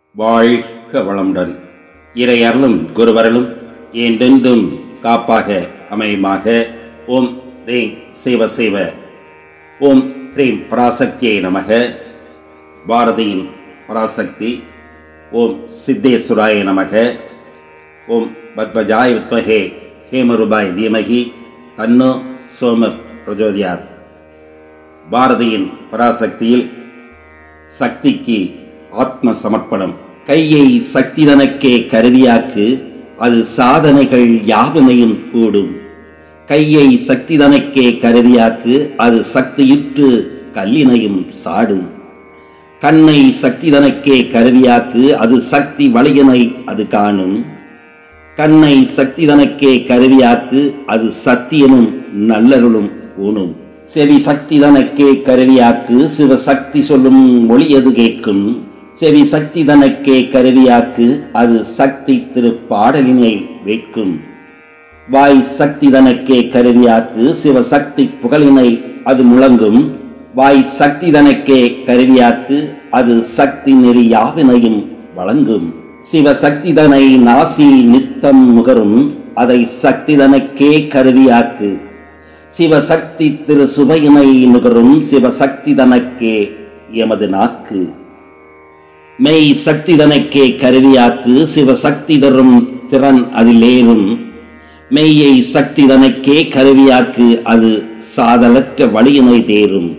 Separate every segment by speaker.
Speaker 1: வாழ்க வளமுடன் இறையருளும் குருவரலும் என்றென்றும் காப்பாக அமையுமாக ஓம் ரீம் சிவ சிவ ஓம் ஹ்ரீம் பராசக்தியை நமக பாரதியின் பராசக்தி ஓம் சித்தேஸ்வராய நமக ஓம் பத்மஜாய வித்மகே ஹேமருபாய் தீமகி தன்னோ சோம பிரஜோதியார் பாரதியின் பராசக்தியில் சக்திக்கு ஆத்ம சமர்ப்பணம் கையை சக்திதனக்கே கருவியாக்கு அது சாதனைகள் யாவுமையும் கூடும் கையை சக்திதனக்கே கருவியாக்கு அது சக்தியுற்று கல்லினையும் சாடும் கண்ணை சக்திதனக்கே கருவியாக்கு அது சக்தி வழியினை அது காணும் கண்ணை சக்திதனக்கே கருவியாக்கு அது சத்தியனும் நல்லருளும் ஊணும் செவி சக்திதனக்கே கருவியாக்கு சிவசக்தி சொல்லும் மொழியது கேட்கும் செவி சக்திதனக்கே கருவியாக்கு அது சக்தி திருப்பாடலினை வேட்கும் வாய் சக்திதனக்கே கருவியாக்கு சிவசக்தி புகழினை அது முழங்கும் வாய் சக்திதனக்கே கருவியாக்கு அது சக்தி நெறி யாவினையும் வழங்கும் சிவசக்திதனை நாசி நித்தம் முகரும் அதை சக்திதனக்கே கருவியாக்கு சிவசக்தி திரு சுவையினை நுகரும் சிவசக்தி தனக்கே எமது நாக்கு மெய் சக்தி தனக்கே கருவியாக்கு சிவசக்தி தரும் திறன் அதிலேறும் மெய்யை சக்தி தனக்கே கருவியாக்கு அது சாதலற்ற வழியினை தேரும்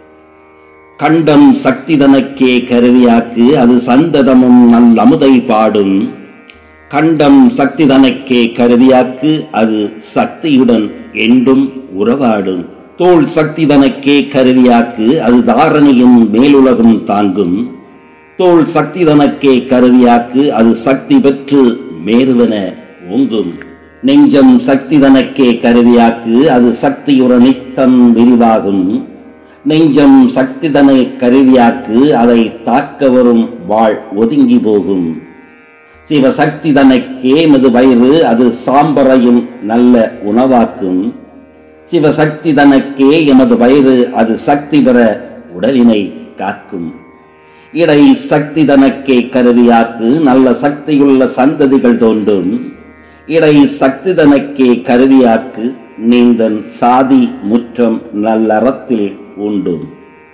Speaker 1: கண்டம் சக்தி தனக்கே கருவியாக்கு அது சந்ததமும் நல்லமுதை பாடும் கண்டம் சக்தி தனக்கே கருவியாக்கு அது சக்தியுடன் என்றும் உறவாடும் தோல் சக்தி தனக்கே கருவியாக்கு அது தாரணையும் மேலுலகும் தாங்கும் தோல் சக்தி தனக்கே கருவியாக்கு அது சக்தி பெற்று மேருவன ஓங்கும் நெஞ்சம் சக்தி தனக்கே கருவியாக்கு அது சக்தியுற நித்தம் விரிவாகும் நெஞ்சம் சக்திதனை கருவியாக்கு அதை தாக்க வரும் வாழ் ஒதுங்கி போகும் சிவசக்தி தனக்கே மது வயிறு அது சாம்பரையும் நல்ல உணவாக்கும் சிவசக்தி தனக்கே எமது வயிறு அது சக்தி பெற உடலினை காக்கும் இடை சக்தி தனக்கே கருவியாக்கு நல்ல சக்தியுள்ள சந்ததிகள் தோன்றும் இடை சக்தி தனக்கே கருவியாக்கு நீந்தன் சாதி முற்றம் நல்லறத்தில் உண்டும்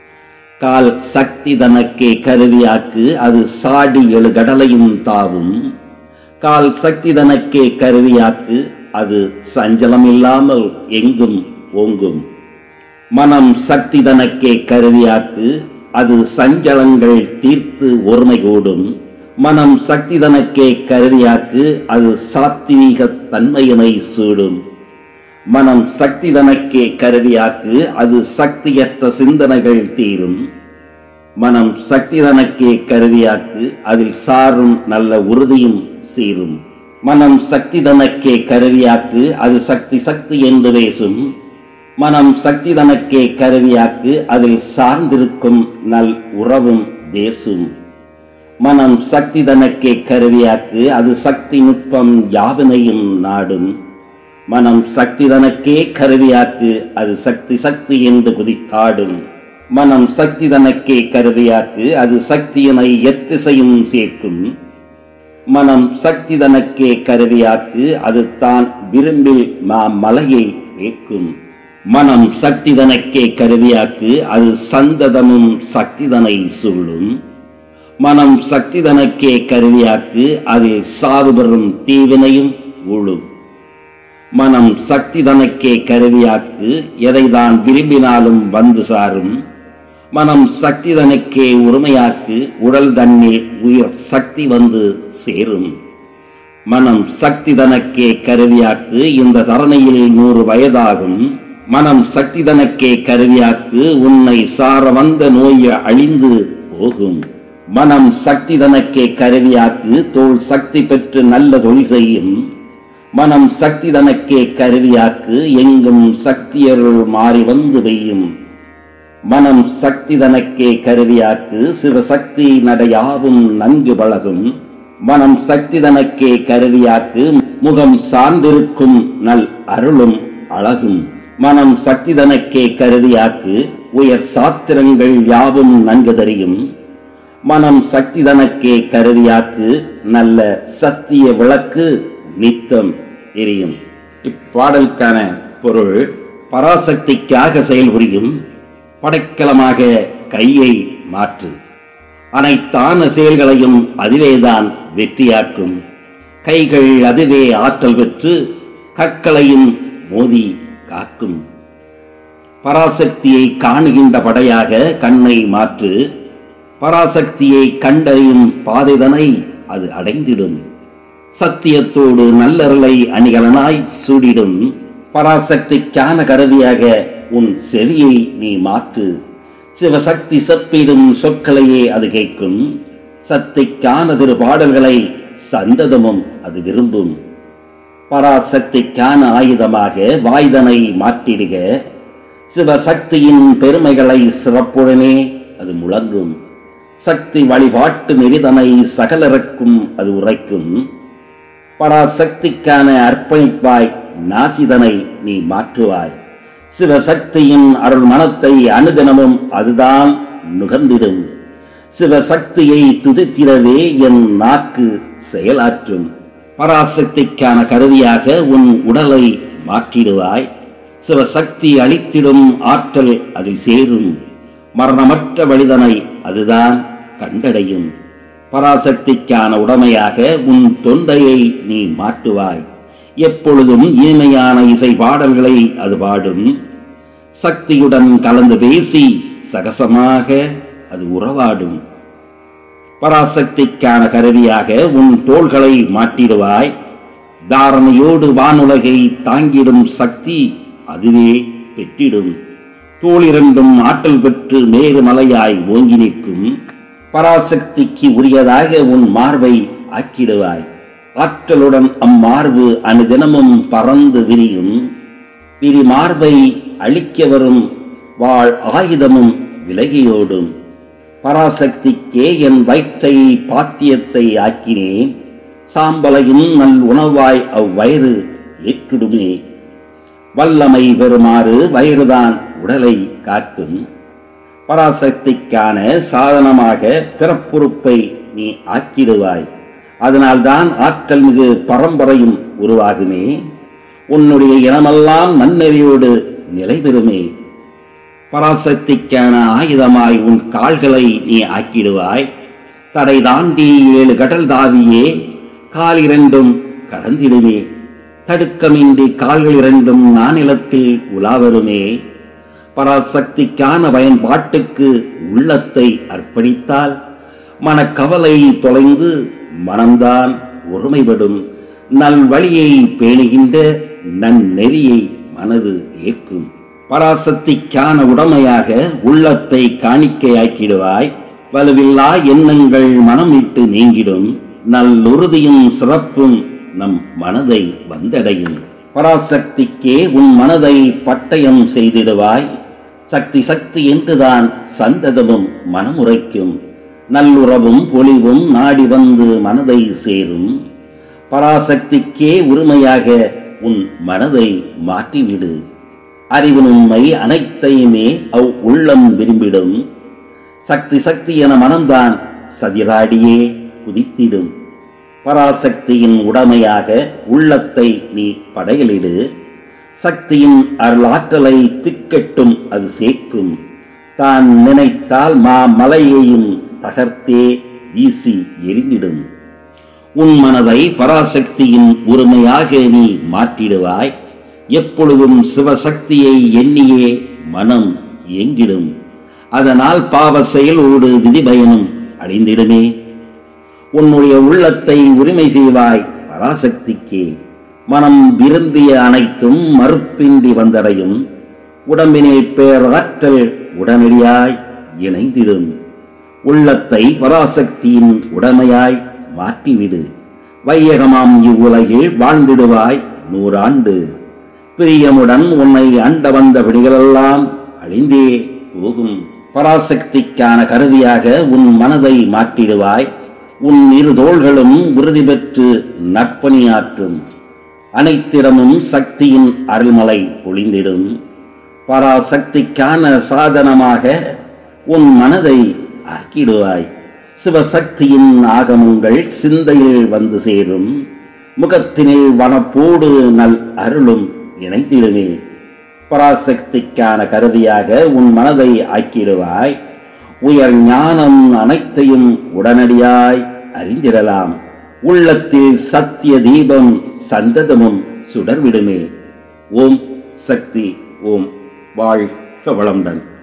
Speaker 1: கால் சக்தி தனக்கே கருவியாக்கு அது சாடி எழு கடலையும் தாவும் கால் சக்தி தனக்கே கருவியாக்கு அது சஞ்சலம் இல்லாமல் எங்கும் ஓங்கும் மனம் சக்தி தனக்கே கருவியாக்கு அது சஞ்சலங்கள் தீர்த்து ஒருமை கூடும் மனம் சக்தி தனக்கே கருவியாக்கு அது சாத்வீக தன்மையினை சூடும் மனம் சக்தி தனக்கே கருவியாக்கு அது சக்தியற்ற சிந்தனைகள் தீரும் மனம் சக்தி தனக்கே கருவியாக்கு அதில் சாரும் நல்ல உறுதியும் சீரும் மனம் சக்தி தனக்கே கருவியாக்கு அது சக்தி சக்தி என்று பேசும் மனம் சக்தி தனக்கே கருவியாக்கு அதில் சார்ந்திருக்கும் நல் உறவும் தேசும் மனம் சக்தி தனக்கே கருவியாக்கு அது சக்தி நுட்பம் யாவினையும் நாடும் மனம் சக்தி தனக்கே கருவியாக்கு அது சக்தி சக்தி என்று குதித்தாடும் மனம் சக்தி தனக்கே கருவியாக்கு அது சக்தியினை எத்திசையும் சேர்க்கும் மனம் சக்தி தனக்கே கருவியாக்கு அது தான் விரும்பில் மா மலையை வேக்கும் மனம் சக்தி தனக்கே கருவியாக்கு அது சந்ததமும் சக்திதனை சூழும் மனம் சக்தி தனக்கே கருவியாக்கு அதில் சாவு பெறும் தீவினையும் ஊழும் மனம் சக்தி தனக்கே கருவியாக்கு எதைதான் விரும்பினாலும் வந்து சாரும் மனம் சக்தி தனக்கே உரிமையாக்கு உடல் தன்னில் உயிர் சக்தி வந்து சேரும் மனம் சக்தி தனக்கே கருவியாக்கு இந்த தரணையில் நூறு வயதாகும் மனம் சக்தி தனக்கே கருவியாக்கு உன்னை சார வந்த நோய் அழிந்து போகும் மனம் சக்தி தனக்கே கருவியாக்கு தோல் சக்தி பெற்று நல்ல தொழில் செய்யும் மனம் சக்தி தனக்கே கருவியாக்கு எங்கும் சக்தியருள் மாறி வந்து வெய்யும் மனம் சக்தி தனக்கே கருவியாக்கு சிவசக்தி நடையாவும் நன்கு பழகும் மனம் சக்தி தனக்கே கருவியாக்கு முகம் சார்ந்திருக்கும் நல் அருளும் அழகும் மனம் சக்தி தனக்கே கருவியாக்கு உயர் சாத்திரங்கள் யாவும் நன்கு தெரியும் மனம் சக்தி தனக்கே கருவியாக்கு நல்ல சத்திய விளக்கு நித்தம் எரியும் இப்பாடலுக்கான பொருள் பராசக்திக்காக செயல்புரியும் படைக்கலமாக கையை மாற்று அனைத்தான செயல்களையும் அதுவேதான் வெற்றியாக்கும் கைகள் அதுவே ஆற்றல் பெற்று கற்களையும் மோதி காக்கும் பராசக்தியை காணுகின்ற படையாக கண்ணை மாற்று பராசக்தியை கண்டறியும் பாதைதனை அது அடைந்திடும் சத்தியத்தோடு நல்லருளை அணிகலனாய் சூடிடும் பராசக்திக்கான கருவியாக உன் செவியை நீ மாற்று சிவசக்தி சத்திடும் சொற்களையே அது கேட்கும் சக்திக்கான திரு பாடல்களை சந்ததமும் அது விரும்பும் பராசக்திக்கான ஆயுதமாக வாய்தனை மாற்றிடுக சிவசக்தியின் பெருமைகளை சிறப்புடனே அது முழங்கும் சக்தி வழிபாட்டு நெறிதனை சகலருக்கும் அது உரைக்கும் பராசக்திக்கான அர்ப்பணிப்பாய் நாசிதனை நீ மாற்றுவாய் சிவசக்தியின் அருள் மனத்தை அனுதினமும் அதுதான் நுகர்ந்திடும் சிவசக்தியை துதித்திடவே என் நாக்கு செயலாற்றும் பராசக்திக்கான கருவியாக உன் உடலை மாற்றிடுவாய் சிவசக்தி அளித்திடும் ஆற்றல் அதில் சேரும் மரணமற்ற வழிதனை அதுதான் கண்டடையும் பராசக்திக்கான உடமையாக உன் தொண்டையை நீ மாட்டுவாய் எப்பொழுதும் இனிமையான இசை பாடல்களை அது பாடும் சக்தியுடன் கலந்து பேசி சகசமாக அது உறவாடும் பராசக்திக்கான கருவியாக உன் தோள்களை மாட்டிடுவாய் தாரணையோடு வானுலகை தாங்கிடும் சக்தி அதுவே பெற்றிடும் தோளிரண்டும் ஆற்றல் பெற்று மேறு மலையாய் ஓங்கி நிற்கும் பராசக்திக்கு உரியதாக உன் மார்பை ஆக்கிடுவாய் ஆற்றலுடன் அம்மார்பு அனுதினமும் பறந்து விரியும் விரி மார்பை அழிக்க வரும் வாழ் ஆயுதமும் விலகியோடும் பராசக்திக்கே என் வயிற்றை பாத்தியத்தை ஆக்கினேன் சாம்பலையும் நல் உணவாய் அவ்வயிறு ஏற்றிடுமே வல்லமை பெறுமாறு வயிறுதான் உடலை காக்கும் பராசக்திக்கான சாதனமாக பிறப்புறுப்பை நீ ஆக்கிடுவாய் அதனால்தான் ஆற்றல் மிகு பரம்பரையும் உருவாகுமே உன்னுடைய இனமெல்லாம் நன்னெறியோடு நிலை பெறுமே பராசக்திக்கான ஆயுதமாய் உன் கால்களை நீ ஆக்கிடுவாய் தடை தாண்டி ஏழு கடல் தாவியே கால் இரண்டும் கடந்திடுமே தடுக்கமின்றி கால்கள் இரண்டும் நானிலத்தில் உலாவருமே பராசக்திக்கான பயன்பாட்டுக்கு உள்ளத்தை அர்ப்பணித்தால் மனக்கவலை தொலைந்து மனம்தான் ஒருமைப்படும் நல்வழியை பேணுகின்ற நன்னெறியை மனது ஏற்கும் பராசக்திக்கான உடமையாக உள்ளத்தை காணிக்கையாக்கிடுவாய் வலுவில்லா எண்ணங்கள் மனம் விட்டு நீங்கிடும் நல்லுறுதியும் சிறப்பும் நம் மனதை வந்தடையும் பராசக்திக்கே உன் மனதை பட்டயம் செய்திடுவாய் சக்தி சக்தி என்றுதான் சந்ததமும் மனமுறைக்கும் நல்லுறவும் பொலிவும் நாடி வந்து மனதை சேரும் பராசக்திக்கே உரிமையாக உன் மனதை மாற்றிவிடு அறிவின் உண்மை அனைத்தையுமே அவ் உள்ளம் விரும்பிடும் சக்தி சக்தி என மனம்தான் சதிராடியே குதித்திடும் பராசக்தியின் உடமையாக உள்ளத்தை நீ படையலிடு சக்தியின் அருளாற்றலை திக்கட்டும் அது சேர்க்கும் தான் நினைத்தால் மா மலையையும் தகர்த்தே வீசி எரிந்திடும் உன் மனதை பராசக்தியின் உரிமையாக நீ மாற்றிடுவாய் எப்பொழுதும் சிவசக்தியை எண்ணியே மனம் இயங்கிடும் அதனால் பாவ செயலோடு விதிபயனும் அழிந்திடுமே உன்னுடைய உள்ளத்தை உரிமை செய்வாய் பராசக்திக்கே மனம் விரும்பிய அனைத்தும் மறுப்பின்றி வந்தடையும் உடம்பினில் பேராற்றல் உடனடியாய் இணைந்திடும் உள்ளத்தை பராசக்தியின் உடமையாய் மாற்றிவிடு வையகமாம் இவ்வுலகில் வாழ்ந்திடுவாய் நூறாண்டு பிரியமுடன் உன்னை அண்ட வந்த பிடிகளெல்லாம் அழிந்தே போகும் பராசக்திக்கான கருவியாக உன் மனதை மாற்றிடுவாய் உன் இரு தோள்களும் உறுதி பெற்று நற்பணியாற்றும் அனைத்திடமும் சக்தியின் அருள்மலை பொழிந்திடும் பராசக்திக்கான சாதனமாக உன் மனதை ஆக்கிடுவாய் சிவசக்தியின் ஆகமங்கள் சிந்தையில் வந்து சேரும் முகத்தினில் வனப்போடு நல் அருளும் இணைத்திடுமே பராசக்திக்கான கருவியாக உன் மனதை ஆக்கிடுவாய் உயர் ஞானம் அனைத்தையும் உடனடியாய் அறிந்திடலாம் உள்ளத்தில் சத்திய தீபம் சந்ததமும் சுடர்விடுமே ஓம் சக்தி ஓம் வாழ்க வளமுடன்